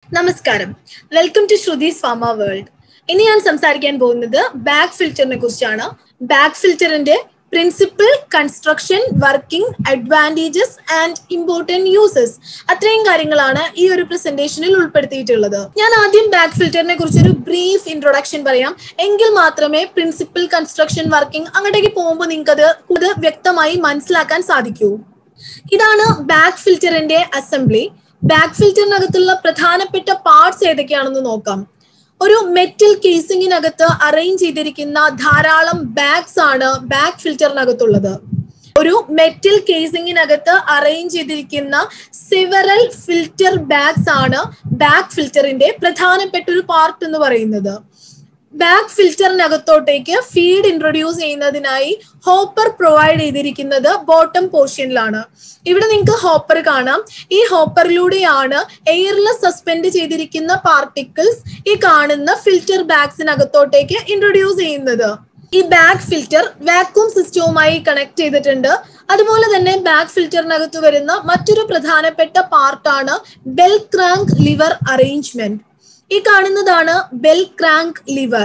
നമസ്കാരം welcome to Shruthi's pharma world ഇനി ഞാൻ സംസാരിക്കാൻ പോകുന്നത് ബാക്ക് ഫിൽറ്ററിനെ കുറിച്ചാണ് ബാക്ക് ഫിൽറ്ററിന്റെ principle construction working advantages and important uses അത്രയും കാര്യങ്ങളാണ് ഈ ഒരു പ്രസന്റേഷനിൽ ഉൾപ്പെടുത്തിയിട്ടുള്ളത് ഞാൻ ആദ്യം ബാക്ക് ഫിൽറ്ററിനെ കുറിച്ച് ഒരു ബ്രീഫ് ഇൻട്രൊഡക്ഷൻ പറയാം എങ്കിൽ മാത്രമേ പ്രിൻസിപ്പിൾ കൺസ്ട്രക്ഷൻ വർക്കിംഗ് അങ്ങോട്ടേക്ക് പോകുമ്പോൾ നിങ്ങൾക്ക് അത് കൂടുതൽ വ്യക്തമായി മനസ്സിലാക്കാൻ സാധിക്കൂ ഇതാണ് ബാക്ക് ഫിൽറ്ററിന്റെ അസംബ്ലി ബാക്ക് ഫിൽറ്ററിനകത്തുള്ള പ്രധാനപ്പെട്ട പാർട്സ് ഏതൊക്കെയാണെന്ന് നോക്കാം ഒരു മെറ്റൽ കേസിങ്ങിനകത്ത് അറേഞ്ച് ചെയ്തിരിക്കുന്ന ധാരാളം ബാഗ്സ് ആണ് ബാക്ക് ഫിൽറ്ററിനകത്തുള്ളത് ഒരു മെറ്റൽ കേസിങ്ങിനകത്ത് അറേഞ്ച് ചെയ്തിരിക്കുന്ന സിവറൽ ഫിൽറ്റർ ബാഗ്സ് ആണ് ബാക്ക് ഫിൽറ്ററിന്റെ പ്രധാനപ്പെട്ട ഒരു പാർട്ട് എന്ന് പറയുന്നത് ബാക്ക് ഫിൽറ്ററിനകത്തോട്ടേക്ക് ഫീഡ് ഇൻട്രൊഡ്യൂസ് ചെയ്യുന്നതിനായി ഹോപ്പർ പ്രൊവൈഡ് ചെയ്തിരിക്കുന്നത് ബോട്ടം പോർഷനിലാണ് ഇവിടെ നിങ്ങൾക്ക് ഹോപ്പർ കാണാം ഈ ഹോപ്പറിലൂടെയാണ് എയറിൽ സസ്പെൻഡ് ചെയ്തിരിക്കുന്ന പാർട്ടിക്കിൾസ് ഈ കാണുന്ന ഫിൽറ്റർ ബാഗ്സിനകത്തോട്ടേക്ക് ഇൻട്രൊഡ്യൂസ് ചെയ്യുന്നത് ഈ ബാക്ക് ഫിൽറ്റർ വാക്യൂം സിസ്റ്റവുമായി കണക്ട് ചെയ്തിട്ടുണ്ട് അതുപോലെ തന്നെ ബാക്ക് ഫിൽറ്ററിനകത്ത് വരുന്ന മറ്റൊരു പ്രധാനപ്പെട്ട പാർട്ടാണ് ബെൽ ക്രാങ്ക് ലിവർ അറേഞ്ച്മെന്റ് ഈ കാണുന്നതാണ് ബെൽ ക്രാങ്ക് ലിവർ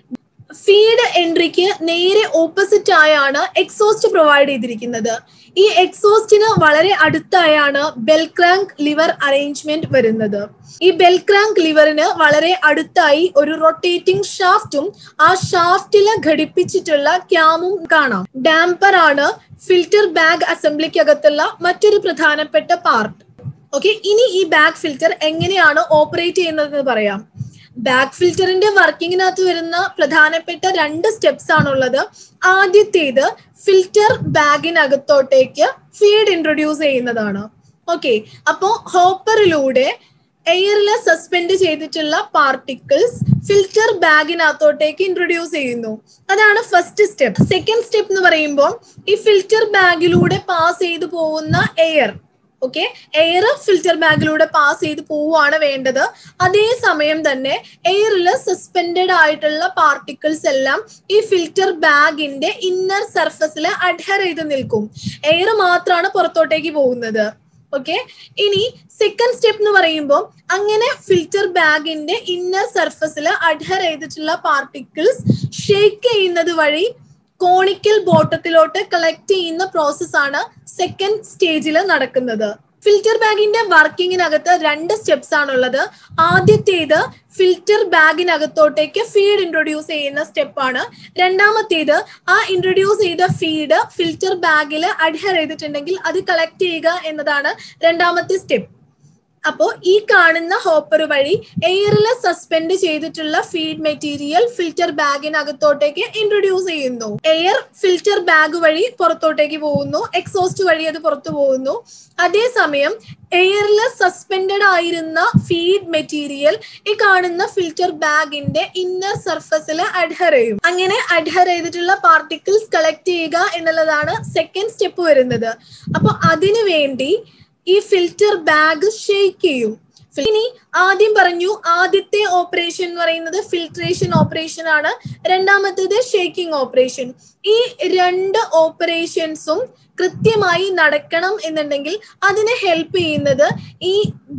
ഫീഡ് എൻട്രിക്ക് നേരെ ഓപ്പോസിറ്റ് ആയാണ് എക്സോസ്റ്റ് പ്രൊവൈഡ് ചെയ്തിരിക്കുന്നത് ഈ എക്സോസ്റ്റിന് വളരെ അടുത്തായാണ് ബെൽക്രാങ്ക് ലിവർ അറേഞ്ച്മെന്റ് വരുന്നത് ഈ ബെൽക്രാങ്ക് ലിവറിന് വളരെ അടുത്തായി ഒരു റൊട്ടേറ്റിംഗ് ഷാഫ്റ്റും ആ ഷാഫ്റ്റില് ഘടിപ്പിച്ചിട്ടുള്ള ക്യാമും കാണാം ഡാംപർ ആണ് ഫിൽറ്റർ ബാഗ് അസംബ്ലിക്കകത്തുള്ള മറ്റൊരു പ്രധാനപ്പെട്ട പാർട്ട് ഓക്കെ ഇനി ഈ ബാക്ക് ഫിൽറ്റർ എങ്ങനെയാണ് ഓപ്പറേറ്റ് ചെയ്യുന്നതെന്ന് പറയാം ബാക്ക് ഫിൽറ്ററിന്റെ വർക്കിങ്ങിനകത്ത് വരുന്ന പ്രധാനപ്പെട്ട രണ്ട് സ്റ്റെപ്സ് ആണുള്ളത് ആദ്യത്തേത് ഫിൽറ്റർ ബാഗിനകത്തോട്ടേക്ക് ഫീഡ് ഇൻട്രൊഡ്യൂസ് ചെയ്യുന്നതാണ് ഓക്കെ അപ്പോ ഹോപ്പറിലൂടെ എയറിൽ സസ്പെൻഡ് ചെയ്തിട്ടുള്ള പാർട്ടിക്കിൾസ് ഫിൽറ്റർ ബാഗിനകത്തോട്ടേക്ക് ഇൻട്രൊഡ്യൂസ് ചെയ്യുന്നു അതാണ് ഫസ്റ്റ് സ്റ്റെപ്പ് സെക്കൻഡ് സ്റ്റെപ്പ് എന്ന് പറയുമ്പോൾ ഈ ഫിൽറ്റർ ബാഗിലൂടെ പാസ് ചെയ്തു പോകുന്ന എയർ ഓക്കെ എയർ ഫിൽറ്റർ ബാഗിലൂടെ പാസ് ചെയ്ത് പോവുകയാണ് വേണ്ടത് അതേ സമയം തന്നെ എയറിൽ സസ്പെൻഡഡ് ആയിട്ടുള്ള പാർട്ടിക്കിൾസ് എല്ലാം ഈ ഫിൽറ്റർ ബാഗിന്റെ ഇന്നർ സർഫസിൽ അഡ്ഹർ ചെയ്ത് നിൽക്കും എയർ മാത്രമാണ് പുറത്തോട്ടേക്ക് പോകുന്നത് ഓക്കെ ഇനി സെക്കൻഡ് സ്റ്റെപ്പ് എന്ന് പറയുമ്പോൾ അങ്ങനെ ഫിൽറ്റർ ബാഗിന്റെ ഇന്നർ സർഫസിൽ അഡ്ഹർ ചെയ്തിട്ടുള്ള പാർട്ടിക്കിൾസ് ഷേക്ക് ചെയ്യുന്നത് വഴി കോണിക്കൽ ബോട്ടത്തിലോട്ട് കളക്ട് ചെയ്യുന്ന പ്രോസസ് ആണ് സെക്കൻഡ് സ്റ്റേജിൽ നടക്കുന്നത് ഫിൽറ്റർ ബാഗിന്റെ വർക്കിങ്ങിനകത്ത് രണ്ട് സ്റ്റെപ്സ് ആണുള്ളത് ആദ്യത്തേത് ഫിൽറ്റർ ബാഗിനകത്തോട്ടേക്ക് ഫീഡ് ഇൻട്രൊഡ്യൂസ് ചെയ്യുന്ന സ്റ്റെപ്പാണ് രണ്ടാമത്തേത് ആ ഇൻട്രൊഡ്യൂസ് ചെയ്ത ഫീഡ് ഫിൽറ്റർ ബാഗിൽ അഡ്ഹർ ചെയ്തിട്ടുണ്ടെങ്കിൽ അത് കളക്ട് ചെയ്യുക എന്നതാണ് രണ്ടാമത്തെ സ്റ്റെപ്പ് അപ്പോൾ ഈ കാണുന്ന ഹോപ്പർ വഴി എയറിൽ സസ്പെൻഡ് ചെയ്തിട്ടുള്ള ഫീഡ് മെറ്റീരിയൽ ഫിൽറ്റർ ബാഗിനകത്തോട്ടേക്ക് ഇൻട്രൊഡ്യൂസ് ചെയ്യുന്നു എയർ ഫിൽറ്റർ ബാഗ് വഴി പുറത്തോട്ടേക്ക് പോകുന്നു എക്സോസ്റ്റ് വഴി അത് പുറത്തു പോകുന്നു അതേസമയം എയറിൽ സസ്പെൻഡഡ് ആയിരുന്ന ഫീഡ് മെറ്റീരിയൽ ഈ കാണുന്ന ഫിൽറ്റർ ബാഗിന്റെ ഇന്നർ സർഫസിൽ അഡ്ഹർ ചെയ്യും അങ്ങനെ അഡ്ഹർ ചെയ്തിട്ടുള്ള പാർട്ടിക്കിൾസ് കളക്ട് ചെയ്യുക എന്നുള്ളതാണ് സെക്കൻഡ് സ്റ്റെപ്പ് വരുന്നത് അപ്പൊ അതിനു വേണ്ടി ഈ ഫിൽറ്റർ ബാഗ് ഷെയ്ക്ക് ചെയ്യും ഇനി ആദ്യം പറഞ്ഞു ആദ്യത്തെ ഓപ്പറേഷൻ എന്ന് പറയുന്നത് ഫിൽട്രേഷൻ ഓപ്പറേഷൻ ആണ് രണ്ടാമത്തേത് ഷേക്കിംഗ് ഓപ്പറേഷൻ ഈ രണ്ട് ഓപ്പറേഷൻസും കൃത്യമായി നടക്കണം എന്നുണ്ടെങ്കിൽ അതിനെ ഹെൽപ്പ് ചെയ്യുന്നത് ഈ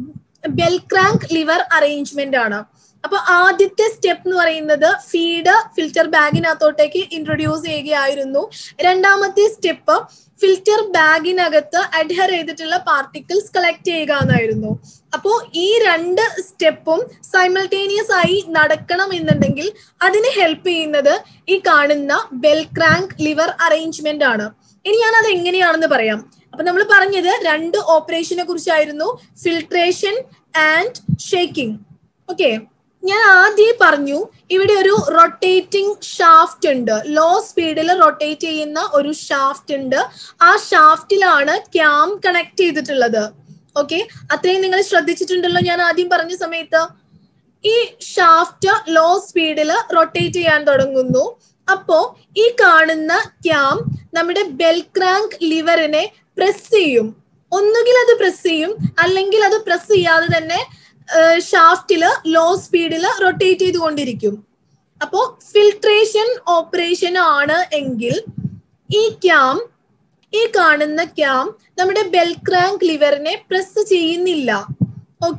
ബെൽക്രാങ്ക് ലിവർ അറേഞ്ച്മെന്റ് ആണ് അപ്പൊ ആദ്യത്തെ സ്റ്റെപ്പ് എന്ന് പറയുന്നത് ഫീഡ് ഫിൽറ്റർ ബാഗിനകത്തോട്ടേക്ക് ഇൻട്രൊഡ്യൂസ് ചെയ്യുകയായിരുന്നു രണ്ടാമത്തെ സ്റ്റെപ്പ് ഫിൽറ്റർ ബാഗിനകത്ത് അഡ്ഹർ ചെയ്തിട്ടുള്ള പാർട്ടിക്കിൾസ് കളക്ട് ചെയ്യുക എന്നായിരുന്നു അപ്പോൾ ഈ രണ്ട് സ്റ്റെപ്പും സൈമൾട്ടേനിയസ് ആയി നടക്കണം എന്നുണ്ടെങ്കിൽ അതിന് ഹെൽപ്പ് ചെയ്യുന്നത് ഈ കാണുന്ന ബെൽക്രാങ്ക് ലിവർ അറേഞ്ച്മെന്റ് ആണ് ഇനി ഞാൻ അത് എങ്ങനെയാണെന്ന് പറയാം അപ്പൊ നമ്മൾ പറഞ്ഞത് രണ്ട് ഓപ്പറേഷനെ കുറിച്ചായിരുന്നു ഫിൽട്രേഷൻ ആൻഡ് ഷേക്കിംഗ് ഓക്കെ ഞാൻ ആദ്യം പറഞ്ഞു ഇവിടെ ഒരു റൊട്ടേറ്റിംഗ് ഷാഫ്റ്റ് ഉണ്ട് ലോ സ്പീഡിൽ റൊട്ടേറ്റ് ചെയ്യുന്ന ഒരു ഷാഫ്റ്റ് ഉണ്ട് ആ ഷാഫ്റ്റിലാണ് ക്യാം കണക്ട് ചെയ്തിട്ടുള്ളത് ഓക്കെ അത്രയും നിങ്ങൾ ശ്രദ്ധിച്ചിട്ടുണ്ടല്ലോ ഞാൻ ആദ്യം പറഞ്ഞ സമയത്ത് ഈ ഷാഫ്റ്റ് ലോ സ്പീഡിൽ റൊട്ടേറ്റ് ചെയ്യാൻ തുടങ്ങുന്നു അപ്പോ ഈ കാണുന്ന ക്യാം നമ്മുടെ ബെൽക്രാങ്ക് ലിവറിനെ പ്രസ് ചെയ്യും ഒന്നുകിൽ അത് പ്രസ് ചെയ്യും അല്ലെങ്കിൽ അത് പ്രസ് ചെയ്യാതെ തന്നെ ഷാഫ്റ്റില് ലോ സ്പീഡിൽ റൊട്ടേറ്റ് ചെയ്തുകൊണ്ടിരിക്കും അപ്പോ ഫിൽട്രേഷൻ ഓപ്പറേഷൻ ആണ് എങ്കിൽ ഈ ക്യാം ഈ കാണുന്ന ക്യാം നമ്മുടെ ബെൽക്രാങ്ക് ലിവറിനെ പ്രസ് ചെയ്യുന്നില്ല ഓക്കെ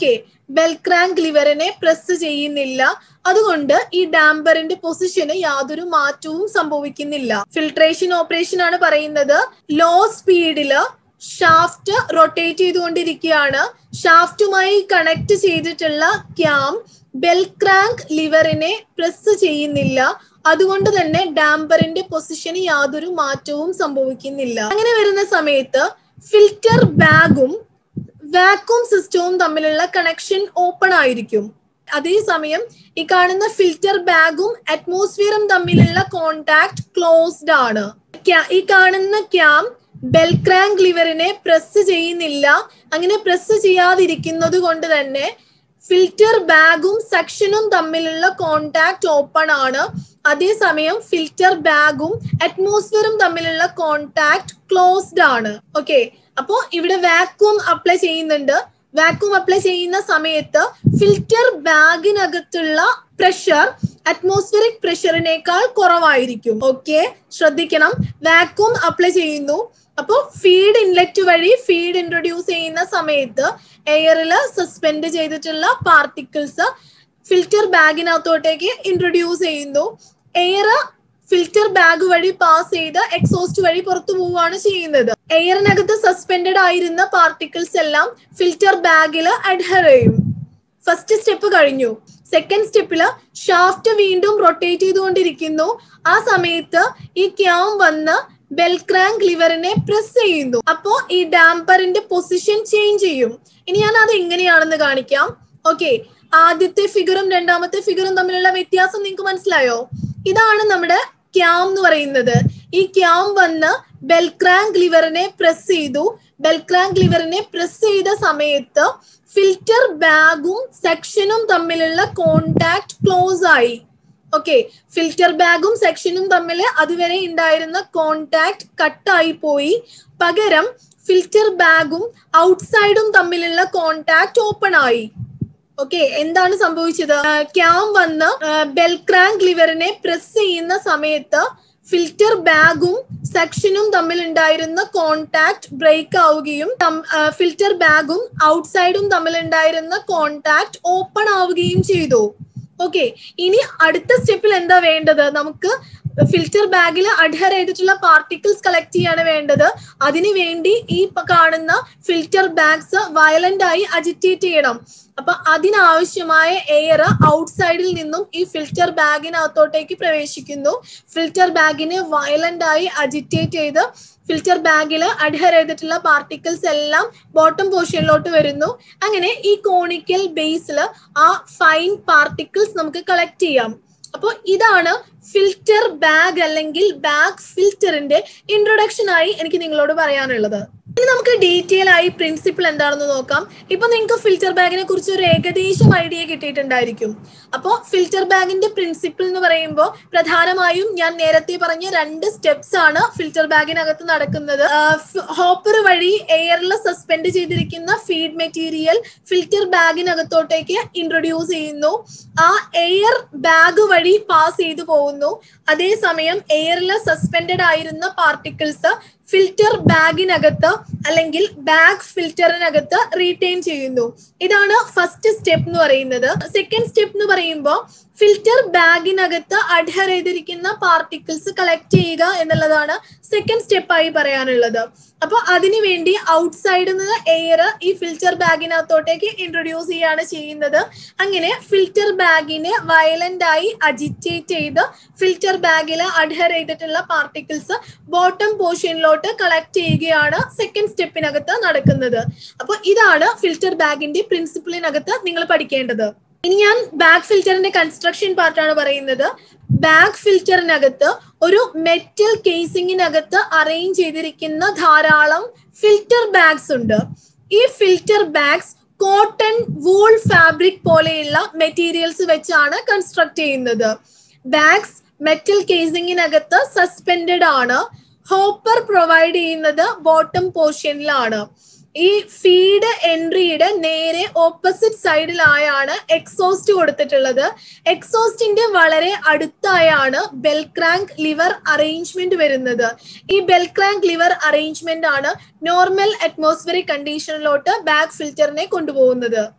ബെൽക്രാങ്ക് ലിവറിനെ പ്രസ് ചെയ്യുന്നില്ല അതുകൊണ്ട് ഈ ഡാംബറിന്റെ പൊസിഷന് യാതൊരു മാറ്റവും സംഭവിക്കുന്നില്ല ഫിൽട്രേഷൻ ഓപ്പറേഷൻ ആണ് പറയുന്നത് ലോ സ്പീഡില് ഷാഫ്റ്റ് റൊട്ടേറ്റ് ചെയ്തുകൊണ്ടിരിക്കുകയാണ് ഷാഫ്റ്റുമായി കണക്ട് ചെയ്തിട്ടുള്ള ക്യാം ബെൽക്രാങ്ക് ലിവറിനെ പ്രസ് ചെയ്യുന്നില്ല അതുകൊണ്ട് തന്നെ ഡാംബറിന്റെ പൊസിഷന് യാതൊരു മാറ്റവും സംഭവിക്കുന്നില്ല അങ്ങനെ വരുന്ന സമയത്ത് ഫിൽറ്റർ ബാഗും വാക്യൂം സിസ്റ്റവും തമ്മിലുള്ള കണക്ഷൻ ഓപ്പൺ ആയിരിക്കും അതേസമയം ഈ കാണുന്ന ഫിൽറ്റർ ബാഗും അറ്റ്മോസ്ഫിയറും തമ്മിലുള്ള കോണ്ടാക്ട് ക്ലോസ്ഡ് ആണ് ഈ കാണുന്ന ക്യാം ബെൽക്രാങ്ക് ലിവറിനെ പ്രസ് ചെയ്യുന്നില്ല അങ്ങനെ പ്രസ് ചെയ്യാതിരിക്കുന്നത് കൊണ്ട് തന്നെ ഫിൽറ്റർ ബാഗും സെക്ഷനും തമ്മിലുള്ള കോണ്ടാക്ട് ഓപ്പൺ ആണ് അതേസമയം ഫിൽറ്റർ ബാഗും അറ്റ്മോസ്ഫിയറും തമ്മിലുള്ള കോണ്ടാക്ട് ക്ലോസ്ഡ് ആണ് ഓക്കെ അപ്പോ ഇവിടെ വാക്യൂം അപ്ലൈ ചെയ്യുന്നുണ്ട് വാക്യൂം അപ്ലൈ ചെയ്യുന്ന സമയത്ത് ഫിൽറ്റർ ബാഗിനകത്തുള്ള പ്രഷർ അറ്റ്മോസ്ഫിയറിക് പ്രഷറിനേക്കാൾ കുറവായിരിക്കും ഓക്കെ ശ്രദ്ധിക്കണം വാക്യൂം അപ്ലൈ ചെയ്യുന്നു അപ്പോൾ ഫീഡ് ഇൻലെറ്റ് വഴി ഫീഡ് ഇൻട്രൊഡ്യൂസ് ചെയ്യുന്ന സമയത്ത് എയറിൽ സസ്പെൻഡ് ചെയ്തിട്ടുള്ള പാർട്ടിക്കിൾസ് ഫിൽറ്റർ ബാഗിനകത്തോട്ടേക്ക് ഇൻട്രൊഡ്യൂസ് ചെയ്യുന്നു എയർ ഫിൽറ്റർ ബാഗ് വഴി പാസ് ചെയ്ത് എക്സോസ്റ്റ് വഴി പുറത്തു പോവുകയാണ് ചെയ്യുന്നത് എയറിനകത്ത് സസ്പെൻഡഡ് ആയിരുന്ന പാർട്ടിക്കിൾസ് എല്ലാം ഫിൽറ്റർ ബാഗിൽ അഡ്ഹർ ചെയ്യും ഫസ്റ്റ് സ്റ്റെപ്പ് കഴിഞ്ഞു സെക്കൻഡ് സ്റ്റെപ്പില് ഷാഫ്റ്റ് വീണ്ടും റൊട്ടേറ്റ് ചെയ്തുകൊണ്ടിരിക്കുന്നു ആ സമയത്ത് ഈ ക്യാം വന്ന് ബെൽക്രാങ്ക് ലിവറിനെ പ്രസ് ചെയ്യുന്നു അപ്പോ ഈ ഡാംപറിന്റെ പൊസിഷൻ ചേഞ്ച് ചെയ്യും ഇനി ഞാൻ അത് എങ്ങനെയാണെന്ന് കാണിക്കാം ഓക്കെ ആദ്യത്തെ ഫിഗറും രണ്ടാമത്തെ ഫിഗറും തമ്മിലുള്ള വ്യത്യാസം നിങ്ങൾക്ക് മനസ്സിലായോ ഇതാണ് നമ്മുടെ ക്യാം എന്ന് പറയുന്നത് ഈ ക്യാം വന്ന് ബെൽക്രാങ്ക് ലിവറിനെ പ്രസ് ചെയ്തു ബെൽക്രാങ്ക് ലിവറിനെ പ്രസ് ചെയ്ത സമയത്ത് ഫിൽറ്റർ ബാഗും സെക്ഷനും തമ്മിലുള്ള കോണ്ടാക്ട് ക്ലോസ് ആയി ഓക്കെ ഫിൽറ്റർ ബാഗും സെക്ഷനും തമ്മിൽ അതുവരെ ഉണ്ടായിരുന്ന കോണ്ടാക്ട് കട്ടായി പോയി പകരം ഫിൽറ്റർ ബാഗും ഔട്ട്സൈഡും തമ്മിലുള്ള കോണ്ടാക്ട് ഓപ്പൺ ആയി ഓക്കെ എന്താണ് സംഭവിച്ചത് ക്യാം വന്ന് ബെൽക്രാങ്ക് ലിവറിനെ പ്രസ് ചെയ്യുന്ന സമയത്ത് ഫിൽറ്റർ ബാഗും സെക്ഷനും തമ്മിൽ ഉണ്ടായിരുന്ന കോണ്ടാക്ട് ബ്രേക്ക് ആവുകയും ഫിൽറ്റർ ബാഗും ഔട്ട്സൈഡും തമ്മിൽ ഉണ്ടായിരുന്ന കോണ്ടാക്ട് ഓപ്പൺ ആവുകയും ചെയ്തു ഓക്കെ ഇനി അടുത്ത സ്റ്റെപ്പിൽ എന്താ വേണ്ടത് നമുക്ക് ഫിൽറ്റർ ബാഗിൽ അഡ്ഹർ ചെയ്തിട്ടുള്ള പാർട്ടിക്കിൾസ് കളക്ട് ചെയ്യാണ് വേണ്ടത് അതിനു വേണ്ടി ഈ കാണുന്ന ഫിൽറ്റർ ബാഗ്സ് വയലന്റ് ആയി അജിറ്റേറ്റ് ചെയ്യണം അപ്പൊ അതിനാവശ്യമായ എയർ ഔട്ട്സൈഡിൽ നിന്നും ഈ ഫിൽറ്റർ ബാഗിനകത്തോട്ടേക്ക് പ്രവേശിക്കുന്നു ഫിൽറ്റർ ബാഗിനെ വയലന്റ് ആയി അജിറ്റേറ്റ് ചെയ്ത് ഫിൽറ്റർ ബാഗിൽ അഡ്ഹർ ചെയ്തിട്ടുള്ള പാർട്ടിക്കിൾസ് എല്ലാം ബോട്ടം പോർഷനിലോട്ട് വരുന്നു അങ്ങനെ ഈ കോണിക്കൽ ബേസിൽ ആ ഫൈൻ പാർട്ടിക്കിൾസ് നമുക്ക് കളക്ട് ചെയ്യാം അപ്പോൾ ഇതാണ് ഫിൽറ്റർ ബാഗ് അല്ലെങ്കിൽ ബാഗ് ഫിൽറ്ററിന്റെ ഇൻട്രൊഡക്ഷൻ ആയി എനിക്ക് നിങ്ങളോട് പറയാനുള്ളത് ഇനി നമുക്ക് ഡീറ്റെയിൽ ആയി പ്രിൻസിപ്പിൾ എന്താണെന്ന് നോക്കാം ഇപ്പൊ നിങ്ങൾക്ക് ഫിൽറ്റർ ബാഗിനെ കുറിച്ച് ഒരു ഏകദേശം ഐഡിയ കിട്ടിയിട്ടുണ്ടായിരിക്കും അപ്പോൾ ഫിൽറ്റർ ബാഗിന്റെ പ്രിൻസിപ്പിൾ എന്ന് പറയുമ്പോൾ പ്രധാനമായും ഞാൻ നേരത്തെ പറഞ്ഞ രണ്ട് സ്റ്റെപ്സ് ആണ് ഫിൽറ്റർ ബാഗിനകത്ത് നടക്കുന്നത് ഹോപ്പർ വഴി എയറിൽ സസ്പെൻഡ് ചെയ്തിരിക്കുന്ന ഫീഡ് മെറ്റീരിയൽ ഫിൽറ്റർ ബാഗിനകത്തോട്ടേക്ക് ഇൻട്രൊഡ്യൂസ് ചെയ്യുന്നു ആ എയർ ബാഗ് വഴി പാസ് ചെയ്തു പോകുന്നു അതേസമയം എയറിൽ സസ്പെൻഡഡ് ആയിരുന്ന പാർട്ടിക്കിൾസ് ഫിൽറ്റർ ബാഗിനകത്ത് അല്ലെങ്കിൽ ബാഗ് ഫിൽറ്ററിനകത്ത് റീറ്റെയിൻ ചെയ്യുന്നു ഇതാണ് ഫസ്റ്റ് സ്റ്റെപ്പ് എന്ന് പറയുന്നത് സെക്കൻഡ് സ്റ്റെപ്പ് എന്ന് പറയുമ്പോൾ ഫിൽറ്റർ ബാഗിനകത്ത് അഡ്ഹർ ചെയ്തിരിക്കുന്ന പാർട്ടിക്കിൾസ് കളക്ട് ചെയ്യുക എന്നുള്ളതാണ് സെക്കൻഡ് സ്റ്റെപ്പായി പറയാനുള്ളത് അപ്പൊ അതിനു വേണ്ടി ഔട്ട്സൈഡിൽ നിന്ന് എയർ ഈ ഫിൽറ്റർ ബാഗിനകത്തോട്ടേക്ക് ഇൻട്രൊഡ്യൂസ് ചെയ്യാണ് ചെയ്യുന്നത് അങ്ങനെ ഫിൽറ്റർ ബാഗിനെ വയലന്റ് ആയി അജിറ്റേറ്റ് ചെയ്ത് ഫിൽറ്റർ ബാഗിൽ അഡ്ഹർ ചെയ്തിട്ടുള്ള പാർട്ടിക്കിൾസ് ബോട്ടം പോർഷനിലോട്ട് കളക്ട് ചെയ്യുകയാണ് സെക്കൻഡ് സ്റ്റെപ്പിനകത്ത് നടക്കുന്നത് അപ്പൊ ഇതാണ് ഫിൽറ്റർ ബാഗിന്റെ പ്രിൻസിപ്പിളിനകത്ത് നിങ്ങൾ പഠിക്കേണ്ടത് ഇനി ഞാൻ ബാഗ് ഫിൽറ്ററിന്റെ കൺസ്ട്രക്ഷൻ പാർട്ടാണ് പറയുന്നത് ബാഗ് ഫിൽറ്ററിനകത്ത് ഒരു മെറ്റൽ കേസിങ്ങിനകത്ത് അറേഞ്ച് ചെയ്തിരിക്കുന്ന ധാരാളം ഫിൽറ്റർ ബാഗ്സ് ഉണ്ട് ഈ filter bags cotton wool fabric പോലെയുള്ള മെറ്റീരിയൽസ് വെച്ചാണ് കൺസ്ട്രക്ട് ചെയ്യുന്നത് ബാഗ്സ് മെറ്റൽ കേസിങ്ങിനകത്ത് സസ്പെൻഡഡ് ആണ് ഹോപ്പർ പ്രൊവൈഡ് ചെയ്യുന്നത് ബോട്ടം പോർഷനിലാണ് ഈ ഫീഡ് എൻട്രിയുടെ നേരെ ഓപ്പോസിറ്റ് സൈഡിലായാണ് എക്സോസ്റ്റ് കൊടുത്തിട്ടുള്ളത് എക്സോസ്റ്റിന്റെ വളരെ അടുത്തായാണ് ബെൽക്രാങ്ക് ലിവർ അറേഞ്ച്മെന്റ് വരുന്നത് ഈ ബെൽക്രാങ്ക് ലിവർ അറേഞ്ച്മെന്റ് ആണ് നോർമൽ അറ്റ്മോസ്ഫിയറിക് കണ്ടീഷനിലോട്ട് ബാഗ് ഫിൽറ്ററിനെ കൊണ്ടുപോകുന്നത്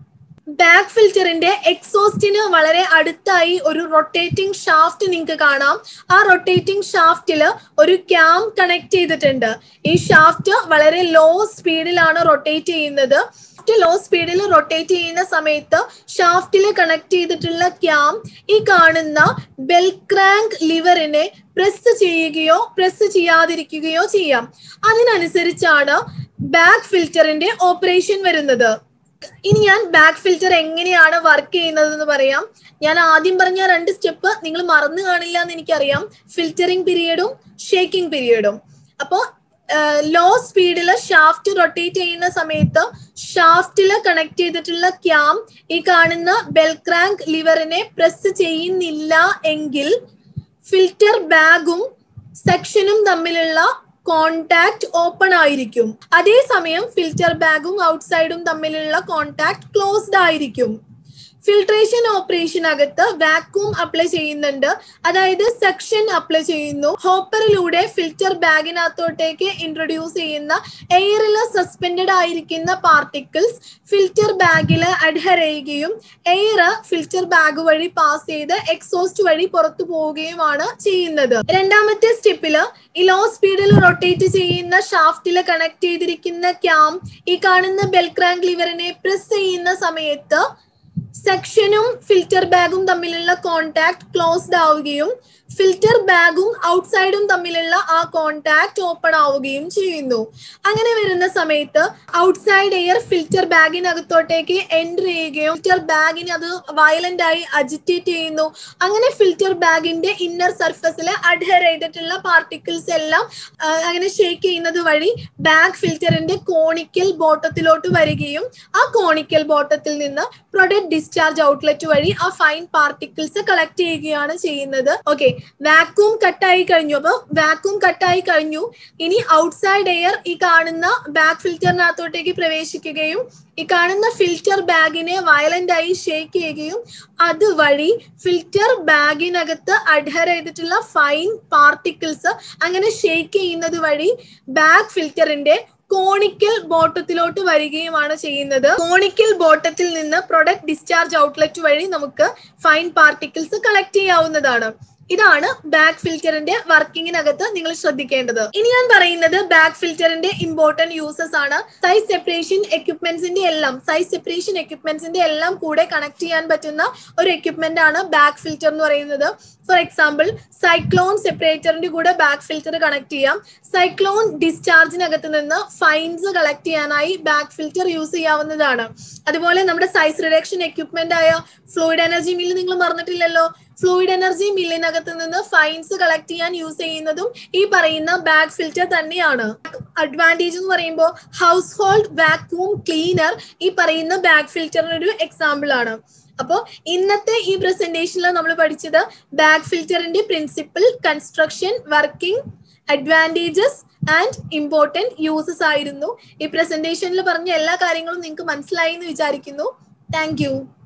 ബാക്ക് ഫിൽറ്ററിന്റെ എക്സോസ്റ്റിന് വളരെ അടുത്തായി ഒരു റൊട്ടേറ്റിംഗ് ഷാഫ്റ്റ് നിങ്ങൾക്ക് കാണാം ആ റൊട്ടേറ്റിംഗ് ഷാഫ്റ്റിൽ ഒരു ക്യാം കണക്ട് ചെയ്തിട്ടുണ്ട് ഈ ഷാഫ്റ്റ് വളരെ ലോ സ്പീഡിലാണ് റൊട്ടേറ്റ് ചെയ്യുന്നത് ലോ സ്പീഡിൽ റൊട്ടേറ്റ് ചെയ്യുന്ന സമയത്ത് ഷാഫ്റ്റിൽ കണക്ട് ചെയ്തിട്ടുള്ള ക്യാം ഈ കാണുന്ന ബെൽക്രാങ്ക് ലിവറിനെ പ്രസ് ചെയ്യുകയോ പ്രസ് ചെയ്യാതിരിക്കുകയോ ചെയ്യാം അതിനനുസരിച്ചാണ് ബാക്ക് ഫിൽറ്ററിന്റെ ഓപ്പറേഷൻ വരുന്നത് ഇനി ഞാൻ ബാക്ക് ഫിൽറ്റർ എങ്ങനെയാണ് വർക്ക് ചെയ്യുന്നത് എന്ന് പറയാം ഞാൻ ആദ്യം പറഞ്ഞ രണ്ട് സ്റ്റെപ്പ് നിങ്ങൾ മറന്നു കാണില്ല എന്ന് എനിക്കറിയാം ഫിൽറ്ററിംഗ് പീരിയഡും ഷേക്കിംഗ് പീരിയഡും അപ്പോൾ ലോ സ്പീഡിൽ ഷാഫ്റ്റ് റൊട്ടേറ്റ് ചെയ്യുന്ന സമയത്ത് ഷാഫ്റ്റിൽ കണക്ട് ചെയ്തിട്ടുള്ള ക്യാം ഈ കാണുന്ന ബെൽക്രാങ്ക് ലിവറിനെ പ്രസ് ചെയ്യുന്നില്ല എങ്കിൽ ഫിൽറ്റർ ബാഗും സെക്ഷനും തമ്മിലുള്ള കോണ്ടാക്ട് ഓപ്പൺ ആയിരിക്കും അതേസമയം ഫിൽറ്റർ ബാഗും ഔട്ട്സൈഡും തമ്മിലുള്ള കോണ്ടാക്ട് ക്ലോസ്ഡ് ആയിരിക്കും ഫിൽട്രേഷൻ ഓപ്പറേഷനകത്ത് വാക്യൂം അപ്ലൈ ചെയ്യുന്നുണ്ട് അതായത് സെക്ഷൻ അപ്ലൈ ചെയ്യുന്നു ഹോപ്പറിലൂടെ ഫിൽറ്റർ ബാഗിനകത്തോട്ടേക്ക് ഇൻട്രൊഡ്യൂസ് ചെയ്യുന്ന എയറിൽ സസ്പെൻഡഡ് ആയിരിക്കുന്ന പാർട്ടിക്കിൾസ് ഫിൽറ്റർ ബാഗിൽ അഡ്ഹർ ചെയ്യുകയും എയർ ഫിൽറ്റർ ബാഗ് വഴി പാസ് ചെയ്ത് എക്സോസ്റ്റ് വഴി പുറത്തു പോവുകയുമാണ് ചെയ്യുന്നത് രണ്ടാമത്തെ സ്റ്റെപ്പില് ഈ ലോ സ്പീഡിൽ റൊട്ടേറ്റ് ചെയ്യുന്ന ഷാഫ്റ്റിൽ കണക്ട് ചെയ്തിരിക്കുന്ന ക്യാം ഈ കാണുന്ന ബെൽക്രാങ്ക് ലിവറിനെ പ്രസ് ചെയ്യുന്ന സമയത്ത് സെക്ഷനും ഫിൽറ്റർ ബാഗും തമ്മിലുള്ള കോണ്ടാക്ട് ക്ലോസ്ഡ് ആവുകയും ഫിൽറ്റർ ബാഗും ഔട്ട്സൈഡും തമ്മിലുള്ള ആ കോണ്ടാക്ട് ഓപ്പൺ ആവുകയും ചെയ്യുന്നു അങ്ങനെ വരുന്ന സമയത്ത് ഔട്ട്സൈഡ് എയർ ഫിൽറ്റർ ബാഗിനകത്തോട്ടേക്ക് എൻറ്റർ ചെയ്യുകയും ഫിൽറ്റർ ബാഗിന് അത് വയലന്റ് ആയി അജിറ്റേറ്റ് ചെയ്യുന്നു അങ്ങനെ ഫിൽറ്റർ ബാഗിന്റെ ഇന്നർ സർഫസിൽ അഡ്ഹർ ചെയ്തിട്ടുള്ള പാർട്ടിക്കിൾസ് എല്ലാം അങ്ങനെ ഷേക്ക് ചെയ്യുന്നത് വഴി ബാഗ് ഫിൽറ്ററിന്റെ കോണിക്കൽ ബോട്ടത്തിലോട്ട് വരികയും ആ കോണിക്കൽ ബോട്ടത്തിൽ നിന്ന് പ്രൊഡക്റ്റ് ഡിസ്ചാർജ് ഔട്ട്ലെറ്റ് വഴി ആ ഫൈൻ പാർട്ടിക്കിൾസ് കളക്ട് ചെയ്യുകയാണ് ചെയ്യുന്നത് ഓക്കെ വാക്യൂം കട്ടായി കഴിഞ്ഞു അപ്പൊ വാക്യൂം കട്ടായി കഴിഞ്ഞു ഇനി ഔട്ട്സൈഡ് എയർ ഈ കാണുന്ന ബാക്ക് ഫിൽറ്ററിനകത്തോട്ടേക്ക് പ്രവേശിക്കുകയും ഈ കാണുന്ന ഫിൽറ്റർ ബാഗിനെ വയലന്റ് ആയി ഷേക്ക് ചെയ്യുകയും അതുവഴി ഫിൽറ്റർ ബാഗിനകത്ത് അഡ്ഹർ ചെയ്തിട്ടുള്ള ഫൈൻ പാർട്ടിക്കിൾസ് അങ്ങനെ ഷേക്ക് ചെയ്യുന്നത് വഴി ബാഗ് ഫിൽറ്ററിന്റെ കോണിക്കൽ ബോട്ടത്തിലോട്ട് വരികയുമാണ് ചെയ്യുന്നത് കോണിക്കൽ ബോട്ടത്തിൽ നിന്ന് പ്രൊഡക്റ്റ് ഡിസ്ചാർജ് ഔട്ട്ലെറ്റ് വഴി നമുക്ക് ഫൈൻ പാർട്ടിക്കിൾസ് കളക്ട് ചെയ്യാവുന്നതാണ് ഇതാണ് ബാക്ക് ഫിൽറ്ററിന്റെ വർക്കിങ്ങിനകത്ത് നിങ്ങൾ ശ്രദ്ധിക്കേണ്ടത് ഇനി ഞാൻ പറയുന്നത് ബാക്ക് ഫിൽറ്ററിന്റെ ഇമ്പോർട്ടന്റ് യൂസസ് ആണ് സൈസ് സെപ്പറേഷൻ എക്യുപ്മെന്റ്സിന്റെ എല്ലാം സൈസ് സെപ്പറേഷൻ എക്യുപ്മെന്റ്സിന്റെ എല്ലാം കൂടെ കണക്ട് ചെയ്യാൻ പറ്റുന്ന ഒരു എക്യുപ്മെന്റ് ആണ് ബാക്ക് ഫിൽറ്റർ എന്ന് പറയുന്നത് ഫോർ എക്സാമ്പിൾ സൈക്ലോൺ സെപ്പറേറ്ററിന്റെ കൂടെ ബാക്ക് ഫിൽറ്റർ കണക്ട് ചെയ്യാം സൈക്ലോൺ ഡിസ്ചാർജിനകത്ത് നിന്ന് ഫൈൻസ് കളക്ട് ചെയ്യാനായി ബാക്ക് ഫിൽറ്റർ യൂസ് ചെയ്യാവുന്നതാണ് അതുപോലെ നമ്മുടെ സൈസ് റിഡക്ഷൻ എക്യുപ്മെന്റ് ആയ ഫ്ലൂയിഡ് എനർജി മില്ല് നിങ്ങൾ മറന്നിട്ടില്ലല്ലോ ഫ്ലൂയിഡ് എനർജി മില്ലിനകത്ത് നിന്ന് ഫൈൻസ് കളക്ട് ചെയ്യാൻ യൂസ് ചെയ്യുന്നതും ഈ പറയുന്ന ബാഗ് ഫിൽറ്റർ തന്നെയാണ് അഡ്വാൻറ്റേജ് എന്ന് പറയുമ്പോൾ ഹൗസ് ഹോൾഡ് വാക്യൂം ക്ലീനർ ഈ പറയുന്ന ബാഗ് ഫിൽറ്ററിന് ഒരു എക്സാമ്പിൾ ആണ് അപ്പോൾ ഇന്നത്തെ ഈ പ്രസന്റേഷനിൽ നമ്മൾ പഠിച്ചത് ബാഗ് ഫിൽറ്ററിന്റെ principle construction working advantages and important uses ആയിരുന്നു ഈ പ്രസന്റേഷനിൽ പറഞ്ഞ എല്ലാ കാര്യങ്ങളും നിങ്ങൾക്ക് മനസ്സിലായി എന്ന് വിചാരിക്കുന്നു താങ്ക്